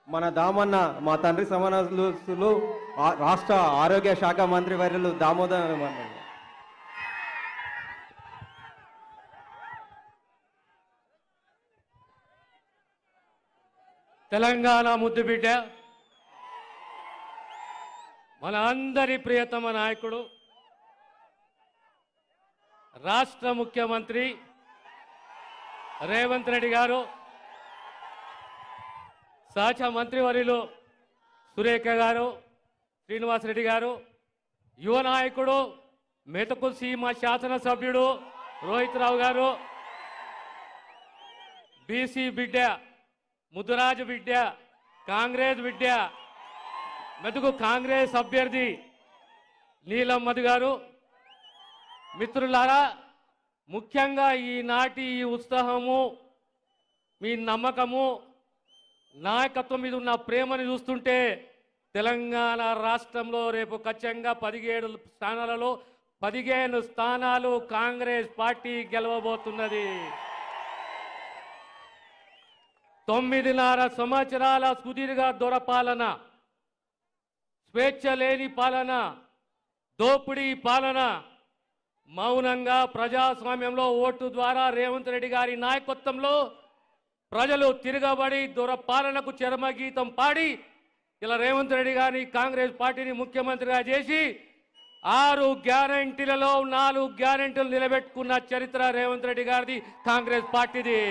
మన దామన్న మా తండ్రి సమానసులు ఆ- రాష్ట్ర ఆరోగ్య శాఖ మంత్రి వర్యులు దామోదర్ అన్న. తెలంగాణ ముద్దుబిడ్డ మన అందరి ప్రియతమ నాయకుడు రాష్ట్ర ముఖ్యమంత్రి రేవంత్ రెడ్డి గారు సహచ మంత్రివర్యులు సురేఖ గారు శ్రీనివాసరెడ్డి గారు యువ నాయకుడు మెతకు సీమ శాసనసభ్యుడు రోహిత్ రావు గారు బీసీ బిడ్డ ముద్దురాజు బిడ్డ కాంగ్రెస్ బిడ్డ మెతుకు కాంగ్రెస్ అభ్యర్థి నీలమ్మది గారు మిత్రులారా ముఖ్యంగా ఈనాటి ఈ ఉత్సాహము మీ నమ్మకము నాయకత్వం మీద ఉన్న ప్రేమని చూస్తుంటే తెలంగాణ రాష్ట్రంలో రేపు ఖచ్చితంగా పదిహేడు స్థానాలలో పదిహేను స్థానాలు కాంగ్రెస్ పార్టీ గెలవబోతున్నది తొమ్మిదిన్నర సంవత్సరాల సుదీర్ఘ దొరపాలన స్వేచ్ఛ లేని పాలన దోపిడీ పాలన మౌనంగా ప్రజాస్వామ్యంలో ఓటు ద్వారా రేవంత్ రెడ్డి గారి నాయకత్వంలో ప్రజలు తిరగబడి దొరపాలనకు చరమగీతం పాడి ఇలా రేవంత్ రెడ్డి గారిని కాంగ్రెస్ పార్టీని ముఖ్యమంత్రిగా చేసి ఆరు గ్యారంటీలలో నాలుగు గ్యారంటీలు నిలబెట్టుకున్న చరిత్ర రేవంత్ రెడ్డి గారిది కాంగ్రెస్ పార్టీది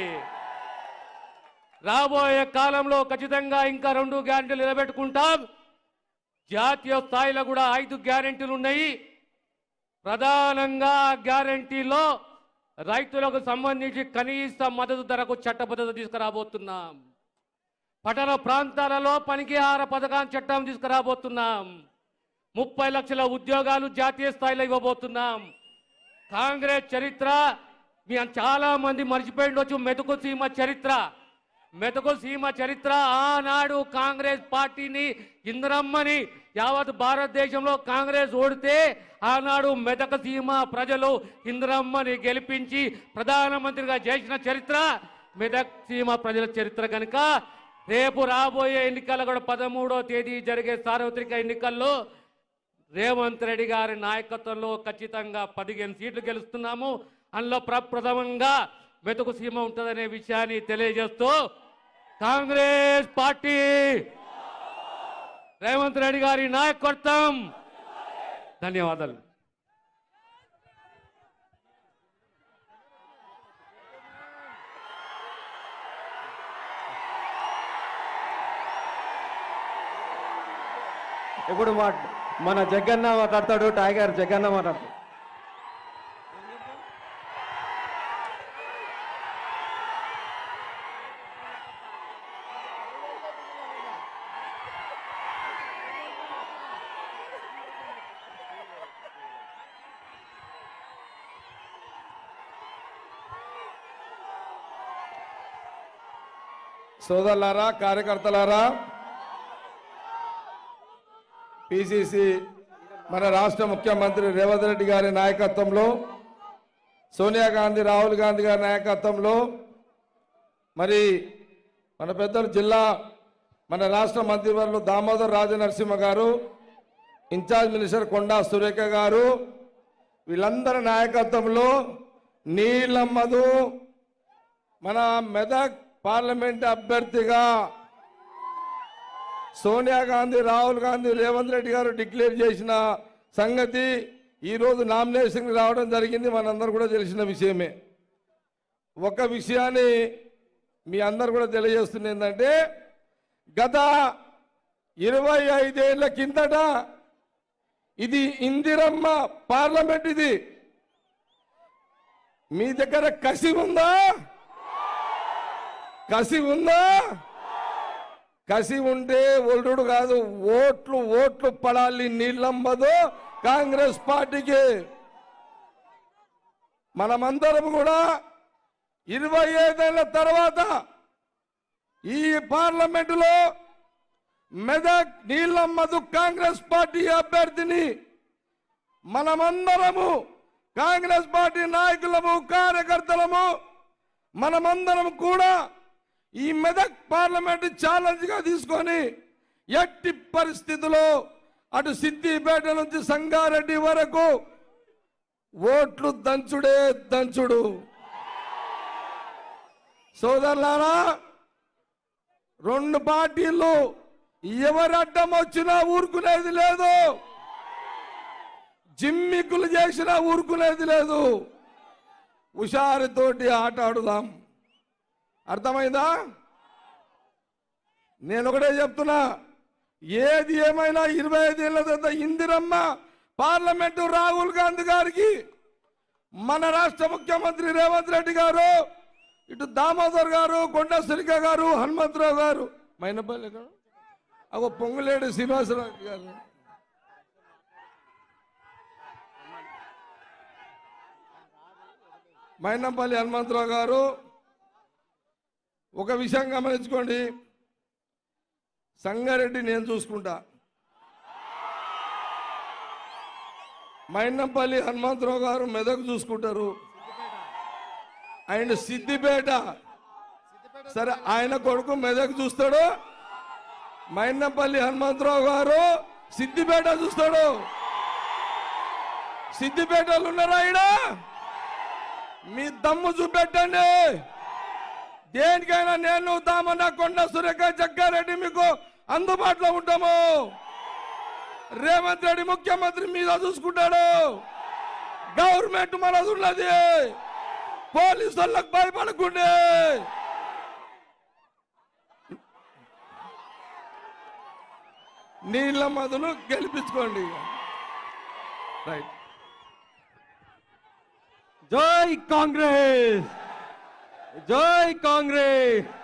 రాబోయే కాలంలో ఖచ్చితంగా ఇంకా రెండు గ్యారెంటీలు నిలబెట్టుకుంటాం జాతీయ స్థాయిలో కూడా ఐదు గ్యారెంటీలు ఉన్నాయి ప్రధానంగా గ్యారెంటీలో రైతులకు సంబంధించి కనీస మద్దతు ధరకు చట్టబద్ధత తీసుకురాబోతున్నాం పట్టణ ప్రాంతాలలో పనికి ఆహార పథకాన్ని చట్టం తీసుకురాబోతున్నాం ముప్పై లక్షల ఉద్యోగాలు జాతీయ స్థాయిలో ఇవ్వబోతున్నాం కాంగ్రెస్ చరిత్ర మీ చాలా మంది మర్చిపోయిండొచ్చు మెతుకు సీమ చరిత్ర మెతుకు సీమ చరిత్ర ఆనాడు కాంగ్రెస్ పార్టీని ఇంద్రమ్మని యావత్ భారతదేశంలో కాంగ్రెస్ ఓడితే ఆనాడు మెదక సీమ ప్రజలు ఇంద్రమ్మని గెలిపించి ప్రధానమంత్రిగా చేసిన చరిత్ర మెదక్ సీమ ప్రజల చరిత్ర కనుక రేపు రాబోయే ఎన్నికల కూడా పదమూడో తేదీ జరిగే సార్వత్రిక ఎన్నికల్లో రేవంత్ రెడ్డి గారి నాయకత్వంలో ఖచ్చితంగా పదిహేను సీట్లు గెలుస్తున్నాము అందులో ప్రప్రథమంగా మెతుకు సీమ ఉంటుందనే విషయాన్ని తెలియజేస్తూ కాంగ్రెస్ పార్టీ రేవంత్ రెడ్డి గారి నాయకత్వం ధన్యవాదాలు ఇప్పుడు మా మన జగన్న మాట్లాడతాడు టైగర్ జగన్న మాట్లాడతాడు సోదరులారా కార్యకర్తలారా పిసిసి మన రాష్ట్ర ముఖ్యమంత్రి రేవంత్ రెడ్డి గారి నాయకత్వంలో సోనియా గాంధీ రాహుల్ గాంధీ గారి నాయకత్వంలో మరి మన పెద్దలు జిల్లా మన రాష్ట్ర మంత్రివర్యులు దామోదర్ రాజనరసింహ గారు ఇన్ఛార్జ్ మినిస్టర్ కొండా సురేఖ గారు వీళ్ళందరి నాయకత్వంలో నీలమ్మదు మన మెదక్ పార్లమెంట్ అభ్యర్థిగా సోనియా గాంధీ రాహుల్ గాంధీ రేవంత్ రెడ్డి గారు డిక్లేర్ చేసిన సంగతి ఈరోజు నామినేషన్ రావడం జరిగింది మనందరూ కూడా తెలిసిన విషయమే ఒక విషయాన్ని మీ అందరు కూడా తెలియజేస్తుంది ఏంటంటే గత ఇరవై ఐదేళ్ల కిందట ఇది ఇందిరమ్మ పార్లమెంట్ ఇది మీ దగ్గర కసి ఉందా కసి ఉందా కసి ఉంటే ఒల్లుడు కాదు ఓట్లు ఓట్లు పడాలి నీళ్ళమ్మదు కాంగ్రెస్ పార్టీకి మనమందరం కూడా ఇరవై ఐదేళ్ల తర్వాత ఈ పార్లమెంటులో మెదక్ నీళ్ళమ్మదు కాంగ్రెస్ పార్టీ అభ్యర్థిని మనమందరము కాంగ్రెస్ పార్టీ నాయకులము కార్యకర్తలము మనమందరం కూడా ఈ మెదక్ పార్లమెంట్ ఛాలెంజ్ గా తీసుకొని ఎట్టి పరిస్థితుల్లో అటు సిద్దిపేట నుంచి సంగారెడ్డి వరకు ఓట్లు దంచుడే దంచుడు సోదరులారా రెండు పార్టీలు ఎవరు అడ్డం వచ్చినా ఊరుకునేది లేదు జిమ్మికులు చేసినా ఊరుకునేది లేదు హుషారుతోటి ఆట ఆడుదాం అర్థమైందా నేను ఒకటే చెప్తున్నా ఏది ఏమైనా ఇరవై ఐదేళ్ల తర్వాత ఇందిరమ్మ పార్లమెంటు రాహుల్ గాంధీ గారికి మన రాష్ట్ర ముఖ్యమంత్రి రేవంత్ రెడ్డి గారు ఇటు దామోదర్ గారు కొండ సురిక గారు హనుమంతరావు గారు మైనపల్లి గారు అగో పొంగులేడు శ్రీనివాసరావు గారు మైనంపల్లి హనుమంతరావు గారు ఒక విషయం గమనించుకోండి సంగారెడ్డి నేను చూసుకుంటా మైనంపల్లి హనుమంతరావు గారు మెదక్ చూసుకుంటారు ఆయన సిద్దిపేట సరే ఆయన కొడుకు మెదక్ చూస్తాడు మైనంపల్లి హనుమంతరావు గారు సిద్దిపేట చూస్తాడు సిద్దిపేటలు ఉన్నారా ఈడ మీ దమ్ము చూపెట్టండి దేనికైనా నేను దామన్న కొండ సురేఖ జగ్గారెడ్డి మీకు అందుబాటులో ఉంటాము రేవంత్ రెడ్డి ముఖ్యమంత్రి మీద చూసుకుంటాడు గవర్నమెంట్ మనది ఉన్నది పోలీసు వాళ్ళకు భయపడకుండే నీళ్ళ మధును గెలిపించుకోండి రైట్ జై కాంగ్రెస్ జై కాంగ్రెస్